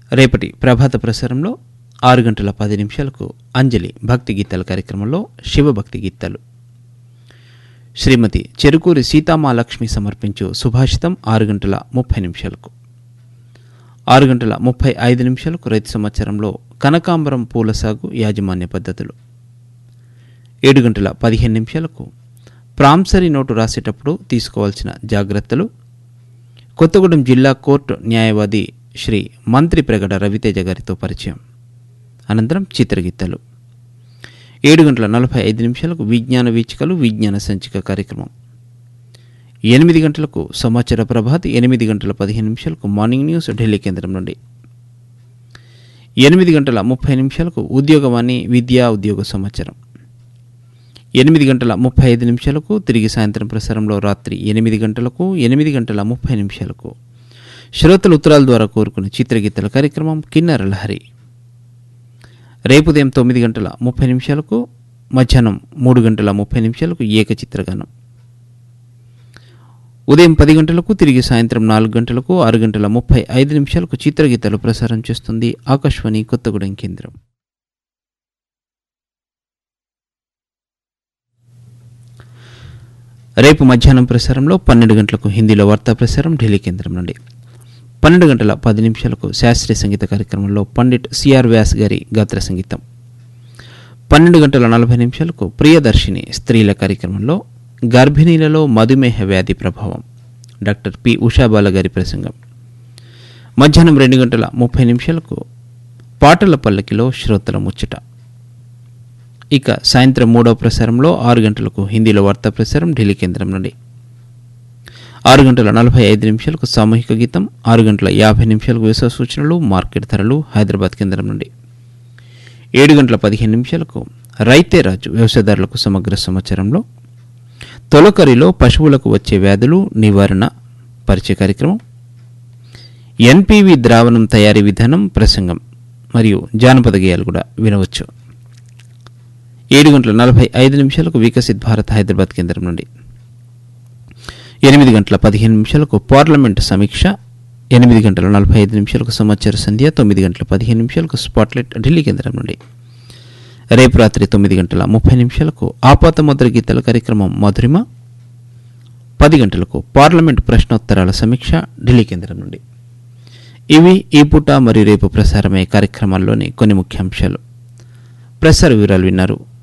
రేపటి ప్రభాత ప్రసారంలో ఆరు గంటల పది నిమిషాలకు అంజలి భక్తి గీతాల కార్యక్రమంలో శివభక్తి గీతాలు శ్రీమతి చెరుకూరి సీతామాలక్ష్మి సమర్పించు సుభాషితం ఆరు గంటల ముప్పై నిమిషాలకు ఆరు గంటల ముప్పై ఐదు నిమిషాలకు రైతు సమాచారంలో కనకాంబరం పూల సాగు యాజమాన్య పద్ధతులు ఏడు గంటల పదిహేను నిమిషాలకు ప్రాంసరీ నోటు రాసేటప్పుడు తీసుకోవాల్సిన జాగ్రత్తలు కొత్తగూడెం జిల్లా కోర్టు న్యాయవాది శ్రీ మంత్రి ప్రగడ రవితేజ గారితో పరిచయం అనంతరం చిత్రగీతాలు ఏడు గంటల నలభై ఐదు నిమిషాలకు విజ్ఞాన వీచికలు విజ్ఞాన సంచిక కార్యక్రమం ఎనిమిది గంటలకు సమాచార ప్రభాత్ ఎనిమిది గంటల పదిహేను నిమిషాలకు మార్నింగ్ న్యూస్ ఢిల్లీ కేంద్రం నుండి ఎనిమిది గంటల ముప్పై నిమిషాలకు ఉద్యోగవాణి విద్యా ఉద్యోగ సమాచారం ఎనిమిది గంటల ముప్పై ఐదు నిమిషాలకు తిరిగి సాయంత్రం ప్రసారంలో రాత్రి ఎనిమిది గంటలకు ఎనిమిది గంటల ముప్పై నిమిషాలకు శ్రోతల ఉత్తరాల ద్వారా కోరుకునే చిత్రగీతల కార్యక్రమం కిన్నెర లహరి రేపు ఉదయం తొమ్మిది గంటల ముప్పై నిమిషాలకు మధ్యాహ్నం మూడు గంటల ముప్పై నిమిషాలకు ఏకచిత్రగానం ఉదయం పది గంటలకు తిరిగి సాయంత్రం నాలుగు గంటలకు ఆరు గంటల ముప్పై ఐదు నిమిషాలకు చిత్రగీతాలు ప్రసారం చేస్తుంది ఆకాశవాణి కొత్తగూడెం కేంద్రం రేపు మధ్యాహ్నం ప్రసారంలో పన్నెండు గంటలకు హిందీలో వార్తా ప్రసారం ఢిల్లీ కేంద్రం నుండి పన్నెండు గంటల పది నిమిషాలకు శాస్త్రీయ సంగీత కార్యక్రమంలో పండిట్ సిఆర్ వ్యాస్ గారి గాత్ర సంగీతం పన్నెండు గంటల నలభై నిమిషాలకు ప్రియదర్శిని స్త్రీల కార్యక్రమంలో గర్భిణీలలో మధుమేహ వ్యాధి ప్రభావం డాక్టర్ పి ఉషాబాల గారి ప్రసంగం మధ్యాహ్నం రెండు గంటల ముప్పై నిమిషాలకు పాటల పల్లకిలో శ్రోతల ముచ్చట ఇక సాయంత్రం మూడవ ప్రసారంలో ఆరు గంటలకు హిందీలో వార్తా ప్రసారం ఢిల్లీ కేంద్రం నుండి ఆరు గంటల నలభై ఐదు నిమిషాలకు సామూహిక గీతం ఆరు గంటల యాభై నిమిషాలకు విశ్వ సూచనలు మార్కెట్ ధరలు హైదరాబాద్ కేంద్రం నుండి ఏడు గంటల పదిహేను నిమిషాలకు రైతే రాజు వ్యవసాయదారులకు సమగ్ర సమాచారంలో తొలకరిలో పశువులకు వచ్చే వ్యాధులు నివారణ పరిచయ కార్యక్రమం ఎన్పివి ద్రావణం తయారీ విధానం ప్రసంగం మరియు జానపద గేయాలు కూడా వినవచ్చు ఏడు గంటల నలభై ఐదు నిమిషాలకు వికసిత్ భారత్ హైదరాబాద్ కేంద్రం నుండి ఎనిమిది గంటల పదిహేను నిమిషాలకు పార్లమెంట్ సమీక్ష ఎనిమిది గంటల నలభై ఐదు నిమిషాలకు సమాచార సంధ్య తొమ్మిది గంటల పదిహేను నిమిషాలకు స్పాట్లైట్ ఢిల్లీ కేంద్రం నుండి రేపు రాత్రి తొమ్మిది గంటల ముప్పై నిమిషాలకు ఆపాత ముద్ర గీతాల కార్యక్రమం మధురిమ పది గంటలకు పార్లమెంట్ ప్రశ్నోత్తరాల సమీక్ష ఢిల్లీ కేంద్రం నుండి ఇవి ఈ పూట మరియు రేపు ప్రసారమయ్యే కార్యక్రమాల్లోని కొన్ని ముఖ్యాంశాలు ప్రసార వివరాలు విన్నారు